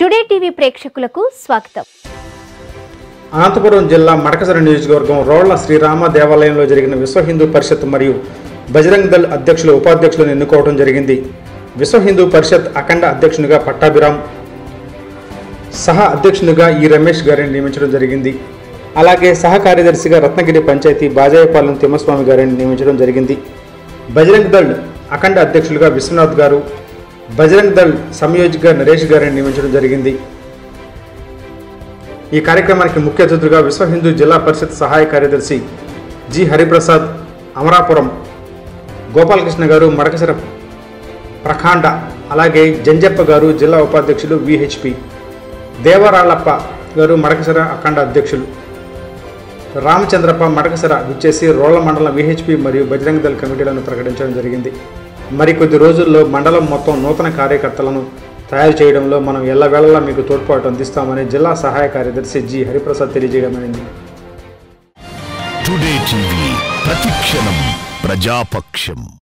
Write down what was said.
today TV ప్రేక్షకులకు స్వాగతం అనంతపురం జిల్లా మడకసర నియోజకవర్గం రోళ్ల శ్రీరామ దేవాలయంలో జరిగిన విశ్వ హిందూ పరిషత్ మరియు బజరంగ్ దళ్ అధ్యక్షులు ఉపాధ్యక్షులను ఎన్నుకోవడం జరిగింది విశ్వ హిందూ పరిషత్ అఖండ అధ్యక్షునిగా పట్టాభిరామ్ సహా అధ్యక్షునిగా ఈ రమేష్ గారిని నియమించడం జరిగింది అలాగే సహ కార్యదర్శిగా రత్నగిరి పంచాయతీ బాజాయపాలెం తిమ్మస్వామి గారిని నియమించడం జరిగింది బజరంగ్ దళ్ అఖండ అధ్యక్షులుగా విశ్వనాథ్ గారు బజరంగ్ దళ్ సంయోజకగా నరేష్ గారిని నియమించడం జరిగింది ఈ కార్యక్రమానికి ముఖ్య అతిథులుగా విశ్వ హిందూ జిల్లా పరిషత్ సహాయ కార్యదర్శి జి హరిప్రసాద్ అమరాపురం గోపాలకృష్ణ గారు మడకసిర ప్రఖాండ అలాగే జంజప్ప గారు జిల్లా ఉపాధ్యక్షులు విహెచ్పి దేవరాళ్ళప్ప గారు మడకసిర అఖండ అధ్యక్షులు రామచంద్రప్ప మడకసిర విచ్చేసి రోళ్ల మండలం విహెచ్పి మరియు బజరంగ దళ కమిటీలను ప్రకటించడం జరిగింది మరికొద్ది రోజుల్లో మండలం మొత్తం నూతన కార్యకర్తలను తయారు చేయడంలో మనం ఎల్లవేళలా మీకు తోడ్పాటు అందిస్తామని జిల్లా సహాయ కార్యదర్శి జి హరిప్రసాద్ తెలియజేయడమైంది టుడే టీవీ ప్రతిక్షణం ప్రజాపక్షం